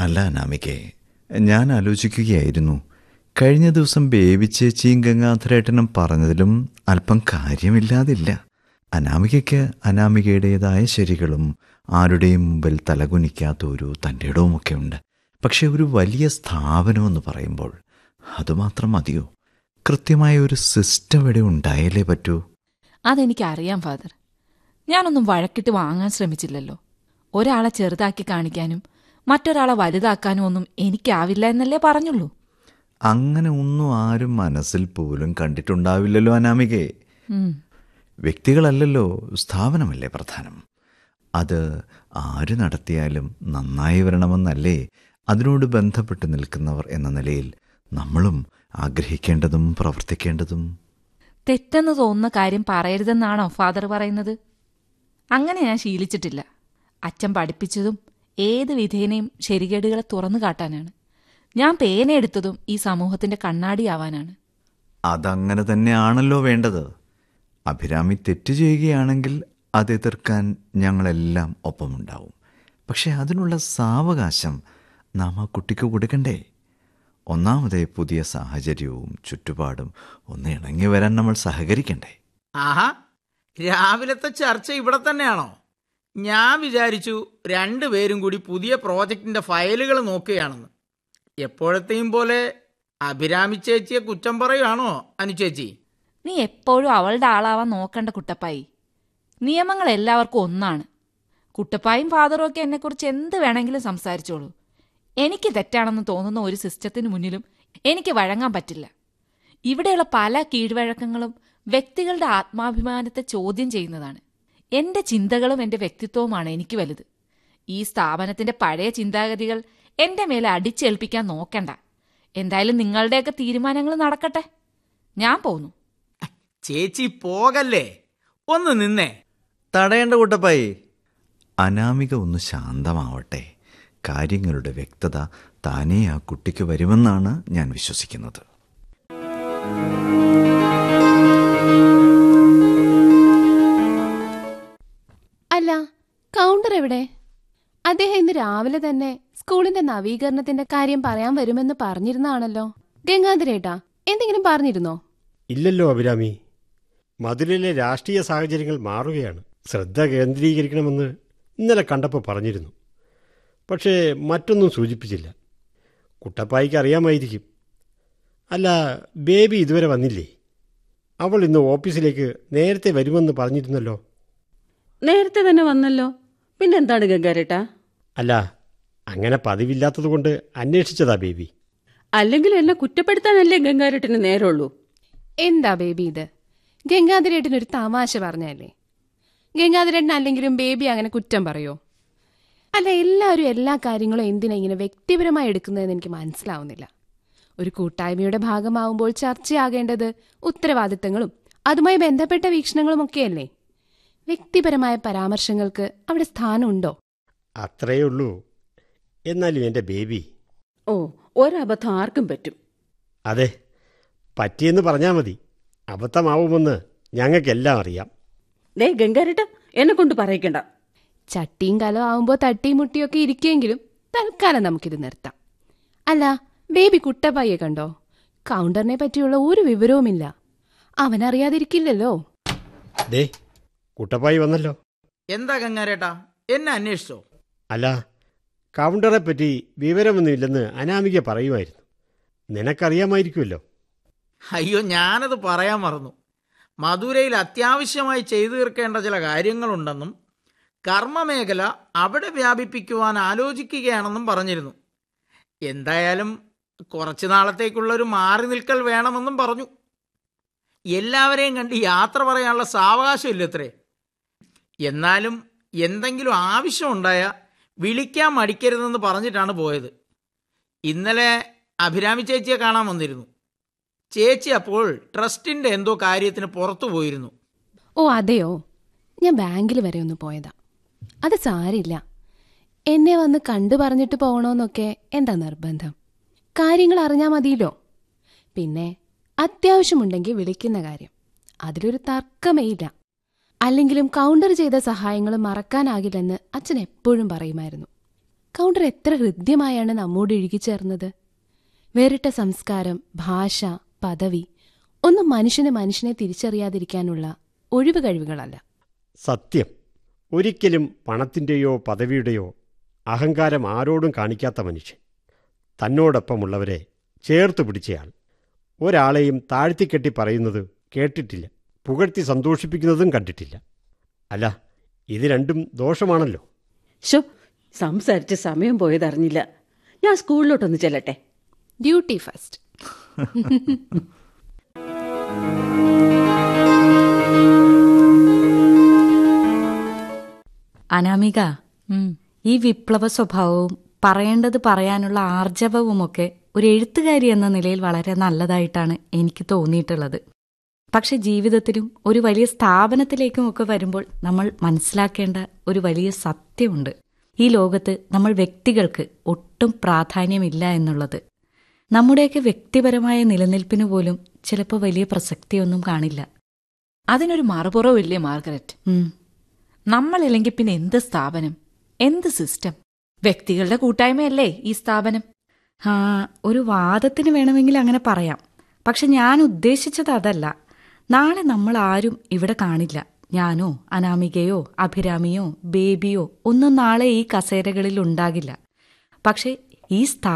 അല്ല അനാമികെ ഞാൻ ആലോചിക്കുകയായിരുന്നു കഴിഞ്ഞ ദിവസം ബേബി ചേച്ചിയും ഗംഗാധരേട്ടനും പറഞ്ഞതിലും അല്പം കാര്യമില്ലാതില്ല അനാമികയ്ക്ക് അനാമികയുടേതായ ശരികളും ആരുടെയും മുമ്പിൽ തലകുനിക്കാത്ത ഒരു തൻ്റെ ഇടവുമൊക്കെ ഉണ്ട് പക്ഷെ ഒരു വലിയ സ്ഥാപനമെന്ന് പറയുമ്പോൾ അതുമാത്രം മതിയോ കൃത്യമായ ഒരു സിസ്റ്റം ഇവിടെ ഉണ്ടായാലേ പറ്റൂ അതെനിക്കറിയാം ഫാദർ ഞാനൊന്നും വഴക്കിട്ട് വാങ്ങാൻ ശ്രമിച്ചില്ലല്ലോ ഒരാളെ ചെറുതാക്കി കാണിക്കാനും മറ്റൊരാളെ വലുതാക്കാനും ഒന്നും എനിക്കാവില്ല എന്നല്ലേ പറഞ്ഞുള്ളൂ അങ്ങനെ ഒന്നും ആരും മനസ്സിൽ പോലും കണ്ടിട്ടുണ്ടാവില്ലല്ലോ അനാമികേ ഉം. വ്യക്തികളല്ലല്ലോ സ്ഥാപനമല്ലേ പ്രധാനം അത് ആര് നടത്തിയാലും നന്നായി വരണമെന്നല്ലേ അതിനോട് ബന്ധപ്പെട്ട് നിൽക്കുന്നവർ എന്ന നിലയിൽ നമ്മളും ആഗ്രഹിക്കേണ്ടതും പ്രവർത്തിക്കേണ്ടതും തെറ്റെന്ന് തോന്നുന്ന കാര്യം പറയരുതെന്നാണോ ഫാദർ പറയുന്നത് അങ്ങനെ ഞാൻ ശീലിച്ചിട്ടില്ല അച്ഛൻ പഠിപ്പിച്ചതും ഏത് വിധേനയും ശരികേടുകളെ തുറന്നു കാട്ടാനാണ് ഞാൻ പേനയെടുത്തതും ഈ സമൂഹത്തിന്റെ കണ്ണാടിയാവാനാണ് അതങ്ങനെ തന്നെയാണല്ലോ വേണ്ടത് അഭിരാമി തെറ്റ് ചെയ്യുകയാണെങ്കിൽ അത് എതിർക്കാൻ ഞങ്ങളെല്ലാം ഒപ്പമുണ്ടാവും പക്ഷെ അതിനുള്ള സാവകാശം നാം ആ കുട്ടിക്ക് കൊടുക്കണ്ടേ ഒന്നാമതേ പുതിയ സാഹചര്യവും ചുറ്റുപാടും ഒന്ന് ഇണങ്ങി വരാൻ നമ്മൾ സഹകരിക്കണ്ടേ ആഹാ രാവിലത്തെ ചർച്ച ഇവിടെ തന്നെയാണോ ഞാൻ വിചാരിച്ചു രണ്ടുപേരും കൂടി പുതിയ പ്രോജക്റ്റിന്റെ ഫയലുകൾ നോക്കുകയാണെന്ന് എപ്പോഴത്തെയും പോലെ അഭിരാമി ചേച്ചിയെ കുറ്റം പറയുകയാണോ അനുചേച്ചി നീ എപ്പോഴും അവളുടെ ആളാവാൻ നോക്കണ്ട കുട്ടപ്പായി നിയമങ്ങൾ എല്ലാവർക്കും ഒന്നാണ് കുട്ടപ്പായും ഫാദറും ഒക്കെ എന്നെക്കുറിച്ച് എന്ത് വേണമെങ്കിലും സംസാരിച്ചോളൂ എനിക്ക് തെറ്റാണെന്ന് തോന്നുന്ന ഒരു സിസ്റ്റത്തിന് മുന്നിലും എനിക്ക് വഴങ്ങാൻ പറ്റില്ല ഇവിടെയുള്ള പല കീഴ്വഴക്കങ്ങളും വ്യക്തികളുടെ ആത്മാഭിമാനത്തെ ചോദ്യം ചെയ്യുന്നതാണ് എന്റെ ചിന്തകളും എന്റെ വ്യക്തിത്വവുമാണ് എനിക്ക് വലുത് ഈ സ്ഥാപനത്തിന്റെ പഴയ ചിന്താഗതികൾ എന്റെ മേലെ അടിച്ചേൽപ്പിക്കാൻ നോക്കണ്ട എന്തായാലും നിങ്ങളുടെയൊക്കെ തീരുമാനങ്ങൾ നടക്കട്ടെ ഞാൻ പോന്നു ചേച്ചി പോകല്ലേ ഒന്ന് നിന്നേ തടയേണ്ട കൂട്ടപ്പായി അനാമിക ഒന്ന് ശാന്തമാവട്ടെ കാര്യങ്ങളുടെ വ്യക്തത താനേ ആ കുട്ടിക്ക് വരുമെന്നാണ് ഞാൻ വിശ്വസിക്കുന്നത് അല്ല കൗണ്ടർ എവിടെ അദ്ദേഹം ഇന്ന് രാവിലെ തന്നെ സ്കൂളിന്റെ നവീകരണത്തിന്റെ കാര്യം പറയാൻ വരുമെന്ന് പറഞ്ഞിരുന്നാണല്ലോ ഗംഗാധരേട്ടാ എന്തെങ്കിലും പറഞ്ഞിരുന്നോ ഇല്ലല്ലോ അഭിരാമി മധുരയിലെ രാഷ്ട്രീയ സാഹചര്യങ്ങൾ മാറുകയാണ് ശ്രദ്ധ കേന്ദ്രീകരിക്കണമെന്ന് ഇന്നലെ കണ്ടപ്പോൾ പറഞ്ഞിരുന്നു പക്ഷേ മറ്റൊന്നും സൂചിപ്പിച്ചില്ല കുട്ടപ്പായിക്ക് അറിയാമായിരിക്കും അല്ല ബേബി ഇതുവരെ വന്നില്ലേ അവൾ ഇന്ന് ഓഫീസിലേക്ക് നേരത്തെ വരുമെന്ന് പറഞ്ഞിരുന്നല്ലോ നേരത്തെ തന്നെ വന്നല്ലോ പിന്നെന്താണ് ഗംഗാരേട്ടാ അല്ല അങ്ങനെ പതിവില്ലാത്തതുകൊണ്ട് അന്വേഷിച്ചതാ ബേബി അല്ലെങ്കിൽ എന്നെ കുറ്റപ്പെടുത്താനല്ലേ ഗംഗാരേട്ടന് നേരമുള്ളൂ എന്താ ബേബി ഇത് ഗംഗാധരേട്ടനൊരു തമാശ പറഞ്ഞല്ലേ ഗംഗാധരേട്ടൻ അല്ലെങ്കിലും ബേബി അങ്ങനെ കുറ്റം പറയോ അല്ല എല്ലാവരും എല്ലാ കാര്യങ്ങളും എന്തിനാ ഇങ്ങനെ വ്യക്തിപരമായി എടുക്കുന്നതെന്ന് എനിക്ക് മനസ്സിലാവുന്നില്ല ഒരു കൂട്ടായ്മയുടെ ഭാഗമാവുമ്പോൾ ചർച്ചയാകേണ്ടത് ഉത്തരവാദിത്തങ്ങളും അതുമായി ബന്ധപ്പെട്ട വീക്ഷണങ്ങളും ഒക്കെയല്ലേ വ്യക്തിപരമായ പരാമർശങ്ങൾക്ക് അവിടെ സ്ഥാനമുണ്ടോ അത്രയേ ഉള്ളൂ എന്നാലും എൻ്റെ ബേബി ഓ ഒരബദ്ധം ആർക്കും പറ്റും അതെ പറ്റിയെന്ന് പറഞ്ഞാൽ മതി അബദ്ധമാവുമെന്ന് ഞങ്ങൾക്കെല്ലാം അറിയാം ദേ ഗംഗാരേട്ട എന്നെ കൊണ്ട് പറയിക്കണ്ട ചട്ടിയും കലം ആവുമ്പോൾ തട്ടിയും മുട്ടിയൊക്കെ ഇരിക്കുമെങ്കിലും തൽക്കാലം നമുക്കിത് നിർത്താം അല്ല ബേബി കുട്ടപ്പായെ കണ്ടോ കൗണ്ടറിനെ പറ്റിയുള്ള ഒരു വിവരവുമില്ല അവനറിയാതിരിക്കില്ലല്ലോ ദേ കുട്ടപ്പായി വന്നല്ലോ എന്താ ഗംഗാരേട്ടാ എന്നെ അന്വേഷിച്ചോ അല്ല കൗണ്ടറെ പറ്റി വിവരമൊന്നുമില്ലെന്ന് അനാമിക പറയുമായിരുന്നു നിനക്കറിയാമായിരിക്കുമല്ലോ അയ്യോ ഞാനത് പറയാൻ മറന്നു മധുരയിൽ അത്യാവശ്യമായി ചെയ്തു തീർക്കേണ്ട ചില കാര്യങ്ങളുണ്ടെന്നും കർമ്മമേഖല അവിടെ വ്യാപിപ്പിക്കുവാൻ ആലോചിക്കുകയാണെന്നും പറഞ്ഞിരുന്നു എന്തായാലും കുറച്ചു നാളത്തേക്കുള്ളൊരു മാറി നിൽക്കൽ വേണമെന്നും പറഞ്ഞു എല്ലാവരെയും കണ്ട് യാത്ര പറയാനുള്ള സാവകാശം ഇല്ലത്രേ എന്നാലും എന്തെങ്കിലും ആവശ്യമുണ്ടായ വിളിക്കാൻ മടിക്കരുതെന്ന് പറഞ്ഞിട്ടാണ് പോയത് ഇന്നലെ അഭിരാമി ചേച്ചിയെ കാണാൻ വന്നിരുന്നു ചേച്ചി അപ്പോൾ ട്രസ്റ്റിന്റെ എന്തോ കാര്യത്തിന് പുറത്തു പോയിരുന്നു ഓ അതെയോ ഞാൻ ബാങ്കിൽ വരെ ഒന്ന് പോയതാ അത് സാരില്ല എന്നെ വന്ന് കണ്ടു പറഞ്ഞിട്ട് പോകണമെന്നൊക്കെ എന്താ നിർബന്ധം കാര്യങ്ങൾ അറിഞ്ഞാൽ മതിയല്ലോ പിന്നെ അത്യാവശ്യമുണ്ടെങ്കിൽ വിളിക്കുന്ന കാര്യം അതിലൊരു തർക്കമേ ഇല്ല അല്ലെങ്കിലും കൗണ്ടർ ചെയ്ത സഹായങ്ങൾ മറക്കാനാകില്ലെന്ന് അച്ഛൻ എപ്പോഴും പറയുമായിരുന്നു കൗണ്ടർ എത്ര ഹൃദ്യമായാണ് നമ്മോട് ഇഴുകിച്ചേർന്നത് വേറിട്ട സംസ്കാരം ഭാഷ പദവി ഒന്നും മനുഷ്യന് മനുഷ്യനെ തിരിച്ചറിയാതിരിക്കാനുള്ള ഒഴിവ് കഴിവുകളല്ല സത്യം ഒരിക്കലും പണത്തിൻ്റെയോ പദവിയുടെയോ അഹങ്കാരം ആരോടും കാണിക്കാത്ത മനുഷ്യൻ തന്നോടൊപ്പമുള്ളവരെ ചേർത്ത് പിടിച്ചയാൾ ഒരാളെയും താഴ്ത്തിക്കെട്ടി പറയുന്നത് കേട്ടിട്ടില്ല പുകഴ്ത്തി സന്തോഷിപ്പിക്കുന്നതും കണ്ടിട്ടില്ല അല്ല ഇത് രണ്ടും ദോഷമാണല്ലോ ഷോ സംസാരിച്ച് സമയം പോയതറിഞ്ഞില്ല ഞാൻ സ്കൂളിലോട്ടൊന്ന് ചെല്ലട്ടെ ഡ്യൂട്ടി ഫസ്റ്റ് അനാമിക ഉം. ഈ വിപ്ലവ സ്വഭാവവും പറയേണ്ടത് പറയാനുള്ള ആർജവവുമൊക്കെ ഒരു എഴുത്തുകാരി എന്ന നിലയിൽ വളരെ നല്ലതായിട്ടാണ് എനിക്ക് തോന്നിയിട്ടുള്ളത് പക്ഷെ ജീവിതത്തിലും ഒരു വലിയ സ്ഥാപനത്തിലേക്കുമൊക്കെ വരുമ്പോൾ നമ്മൾ മനസ്സിലാക്കേണ്ട ഒരു വലിയ സത്യമുണ്ട് ഈ ലോകത്ത് നമ്മൾ വ്യക്തികൾക്ക് ഒട്ടും പ്രാധാന്യമില്ല എന്നുള്ളത് നമ്മുടെയൊക്കെ വ്യക്തിപരമായ നിലനിൽപ്പിന് പോലും ചിലപ്പോൾ വലിയ പ്രസക്തിയൊന്നും കാണില്ല അതിനൊരു മറുപുറവില്ലേ മാർഗരറ്റ് ഉം. നമ്മളില്ലെങ്കിൽ പിന്നെ എന്ത് സ്ഥാപനം എന്ത് സിസ്റ്റം വ്യക്തികളുടെ കൂട്ടായ്മയല്ലേ ഈ സ്ഥാപനം ആ ഒരു വാദത്തിന് വേണമെങ്കിൽ അങ്ങനെ പറയാം പക്ഷെ ഞാൻ ഉദ്ദേശിച്ചത് അതല്ല നാളെ നമ്മൾ ആരും ഇവിടെ കാണില്ല ഞാനോ അനാമികയോ അഭിരാമിയോ ബേബിയോ ഒന്നും നാളെ ഈ കസേരകളിൽ ഉണ്ടാകില്ല പക്ഷെ ഈ സ്ഥാ